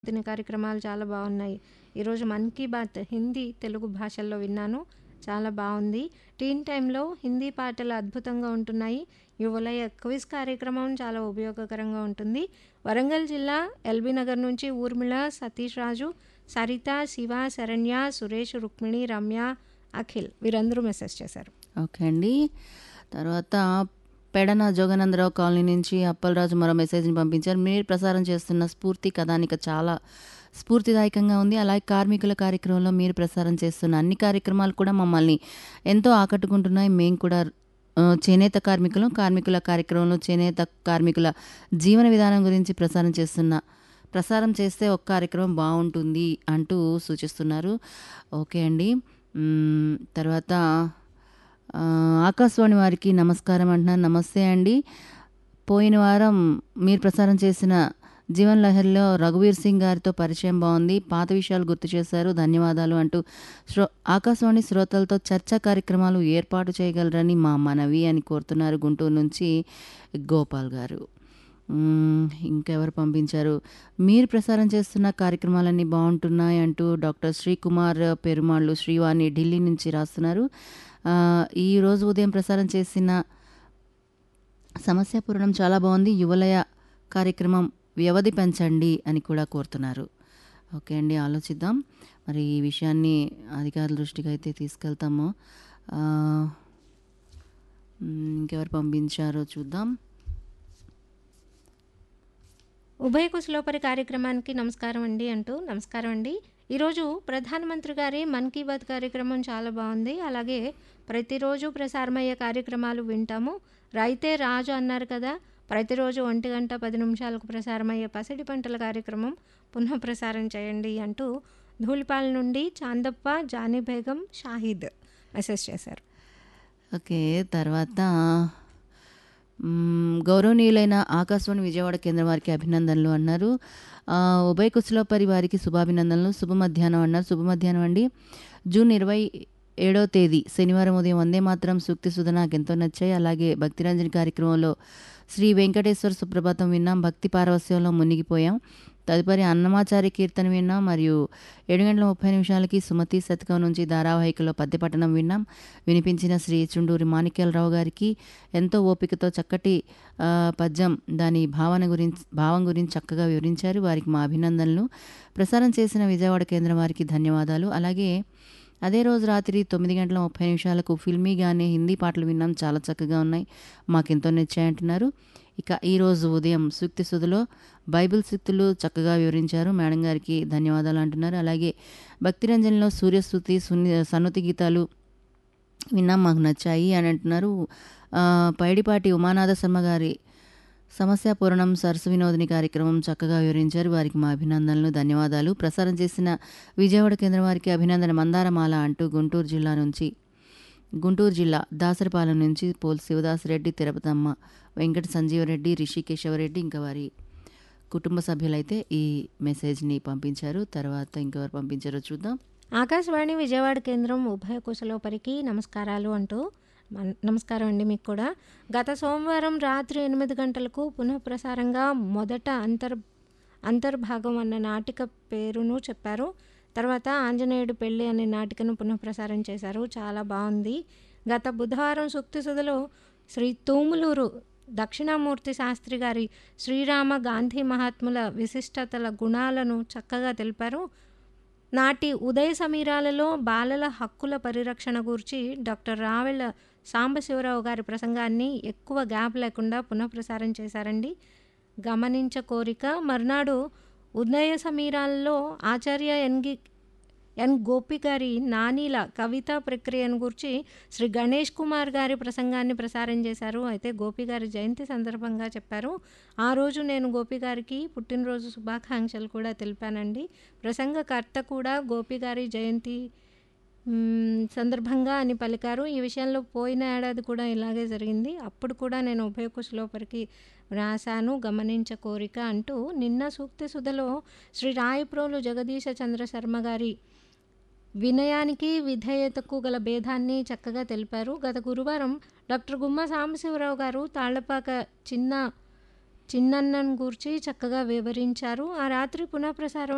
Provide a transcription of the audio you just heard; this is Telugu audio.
దీని కార్యక్రమాలు చాలా బాగున్నాయి. ఈరోజు 'మన్ కీ బాత్' హిందీ, తెలుగు భాషల్లో విన్నాను. చాలా బావుంది. టీన్ టైమ్‌లో హిందీ పాటలు అద్భుతంగా ఉంటున్నాయి. యువలయ క్విజ్ కార్యక్రమం చాలా ఉపయోగకరంగా ఉంటుంది. వరంగల్ జిల్లా ఎల్బీ నగర్ నుంచి ఊర్మిళ, సతీష్ రాజు, సరిత, శివ, శరణ్య, సురేష్, రుక్మిణి, రమ్య, అఖిల్ వీరందరూ మెసేజ్ చేశారు. ఓకే అండి. తర్వాత పెడన జోగానందరావు కాలనీ నుంచి అప్పలరాజు మరో మెసేజ్‌ని పంపించారు. మీరు ప్రసారం చేస్తున్న స్ఫూర్తి కథానిక చాలా స్ఫూర్తిదాయకంగా ఉంది. అలాగే కార్మికుల కార్యక్రమంలో మీరు ప్రసారం చేస్తున్న అన్ని కార్యక్రమాలు కూడా మమ్మల్ని ఎంతో ఆకట్టుకుంటున్నాయి. మేము కూడా ఆహ్, చేనేత కార్మికులం. కార్మికుల కార్యక్రమంలో చేనేత కార్మికుల జీవన విధానం గురించి ప్రసారం చేస్తున్న ప్రసారం చేస్తే ఒక కార్యక్రమం బావుంటుంది అంటూ సూచిస్తున్నారు. ఓకే అండి. హ్మ్. తర్వాత ఆహ్, ఆకాశవాణి వారికి నమస్కారం అంటున్నారు. నమస్తే అండి. పోయిన వారం మీరు ప్రసారం చేసిన 'జీవన్ లహరి'లో రఘువీర్ సింగ్ గారితో పరిచయం బావుంది. పాత విషయాలు గుర్తు చేశారు. ధన్యవాదాలు అంటూ శ్రో ఆకాశవాణి శ్రోతలతో చర్చా కార్యక్రమాలు ఏర్పాటు చేయగలరని మా మనవి అని కోరుతున్నారు గుంటూరు నుంచి గోపాల్ గారు. హ్మ్. ఇంకెవరు పంపించారు? మీరు ప్రసారం చేస్తున్న కార్యక్రమాలన్నీ బావుంటున్నాయి అంటూ డాక్టర్ శ్రీకుమార్ పెరుమాళ్లు శ్రీవాణి ఢిల్లీ నుంచి రాస్తున్నారు. ఆహ్, ఈరోజు ఉదయం ప్రసారం చేసిన సమస్య పూరణం చాలా బావుంది. యువలయ కార్యక్రమం వ్యవధి పెంచండి అని కూడా కోరుతున్నారు. ఓకే అండి. ఆలోచిద్దాం. మరి ఈ విషయాన్ని అధికారుల దృష్టికి అయితే తీసుకెళ్తాము. ఆహ్, హ్మ్. ఇంకెవరు పంపించారో చూద్దాం. ఉభయ కుశలోపరి కార్యక్రమానికి నమస్కారం అండి అంటూ నమస్కారం అండి. ఈరోజు ప్రధానమంత్రి గారి 'మన్ కీ బాత్' కార్యక్రమం చాలా బావుంది. అలాగే ప్రతిరోజు ప్రసారమయ్యే కార్యక్రమాలు వింటాము. రైతే రాజు అన్నారు కదా! ప్రతిరోజు ఒంటి గంట 10 నిమిషాలకు ప్రసారమయ్యే పసిడి పంటల కార్యక్రమం పునః ప్రసారం చేయండి అంటూ ధూళిపాల నుండి చాందప్ప, జానీ బేగం, షాహిద్ మెసేజ్ చేశారు. ఓకే. తర్వాత హ్మ్. గౌరవనీయులైన ఆకాశవాణి విజయవాడ కేంద్రం వారికి అభినందనలు అన్నారు. ఆహ్, ఉభయ కుశలోపరి వారికి శుభాభినందనలు. శుభ మధ్యాహ్నం అన్నారు. శుభ మధ్యాహ్నం అండి. జూన్ 27వ తేదీ శనివారం ఉదయం వందే మాతరం సూక్తి సుధ నాకెంతో నచ్చాయి. అలాగే భక్తిరంజని కార్యక్రమంలో శ్రీ వెంకటేశ్వర సుప్రభాతం విన్నాం. భక్తి పారవస్యంలో మునిగిపోయాం. తదుపరి అన్నమాచార్య కీర్తన విన్నాం. మరియు 7 గంటల 30 నిమిషాలకి సుమతి శతకం నుంచి ధారావాహికలో పద్య పఠనం విన్నాం. వినిపించిన శ్రీ చుండూరి మాణిక్యాలరావు గారికి ఎంతో ఓపికతో చక్కటి ఆహ్, పద్యం దాని భావన గురించి భావం గురించి చక్కగా వివరించారు. వారికి మా అభినందనలు. ప్రసారం చేసిన విజయవాడ కేంద్రం వారికి ధన్యవాదాలు. అలాగే అదే రోజు రాత్రి 9 గంటల 30 నిమిషాలకు ఫిల్మీగానే హిందీ పాటలు విన్నాం. చాలా చక్కగా ఉన్నాయి. మాకెంతో నచ్చాయంటున్నారు. ఇక ఈరోజు ఉదయం సూక్తి సుధలో బైబిల్ సూక్తులు చక్కగా వివరించారు. మేడం గారికి ధన్యవాదాలు అంటున్నారు. అలాగే భక్తిరంజనిలో సూర్యస్తుతి, సున్ని సన్నుతి గీతాలు విన్నాం. మాకు నచ్చాయి అని అంటున్నారు. ఆహ్, పైడిపాటి ఉమానాథ శర్మ గారి సమస్య పూరణం సరస వినోదిని కార్యక్రమం చక్కగా వివరించారు. వారికి మా అభినందనలు, ధన్యవాదాలు. ప్రసారం చేసిన విజయవాడ కేంద్రం వారికి అభినందన మందారమాల అంటూ గుంటూరు జిల్లా నుంచి గుంటూరు జిల్లా దాసరిపాలెం నుంచి పోల్ శివదాసరెడ్డి, తిరుపతమ్మ, వెంకట సంజీవరెడ్డి, రిషి కేశవరెడ్డి ఇంకా వారి కుటుంబ సభ్యులైతే ఈ మెసేజ్‌ని పంపించారు. తర్వాత ఇంకెవరు పంపించారో చూద్దాం. ఆకాశవాణి విజయవాడ కేంద్రం ఉభయ కుశలోపరికి నమస్కారాలు అంటూ మన్ నమస్కారం అండి మీకు కూడా. గత సోమవారం రాత్రి 8 గంటలకు పునః ప్రసారంగా మొదట అంతర్ అంతర్భాగం అన్న నాటిక పేరును చెప్పారు. తర్వాత ఆంజనేయుడు పెళ్లి అనే నాటికను పునః ప్రసారం చేశారు. చాలా బావుంది. గత బుధవారం సూక్తి సుధలో శ్రీ తూములూరు దక్షిణామూర్తి శాస్త్రి గారి శ్రీరామ, గాంధీ మహాత్ముల విశిష్టతల గుణాలను చక్కగా తెలిపారు. నాటి ఉదయ సమీరాలలో బాలల హక్కుల పరిరక్షణ గూర్చి డాక్టర్ రావెళ్ల సాంబశివరావు గారి ప్రసంగాన్ని ఎక్కువ గ్యాప్ లేకుండా పునః ప్రసారం చేశారండి. గమనించ కోరిక మర్నాడు ఉదయ సమీరాలలో ఆచార్య ఎన్‌గి ఎన్. గోపి గారి నానీల కవితా ప్రక్రియను గూర్చి శ్రీ గణేష్ కుమార్ గారి ప్రసంగాన్ని ప్రసారం చేశారు. అయితే గోపి గారి జయంతి సందర్భంగా చెప్పారు. ఆ రోజు నేను గోపి గారికి పుట్టినరోజు శుభాకాంక్షలు కూడా తెలిపానండి. ప్రసంగకర్త కూడా గోపి గారి జయంతి హ్మ్, సందర్భంగా అని పలికారు. ఈ విషయంలో పోయిన ఏడాది కూడా ఇలాగే జరిగింది. అప్పుడు కూడా నేను ఉభయ కుశలోపరికి వ్రాసాను గమనించ కోరిక అంటూ నిన్న సూక్తి సుధలో శ్రీ రాయప్రోలు జగదీశ చంద్ర శర్మ గారి వినయానికి, విధేయతకు గల భేదాన్ని చక్కగా తెలిపారు. గత గురువారం డాక్టర్ గుమ్మా సాంబశివరావు గారు తాళ్లపాక చిన్న చిన్నన్నను గూర్చి చక్కగా వివరించారు. ఆ రాత్రి పునః ప్రసారం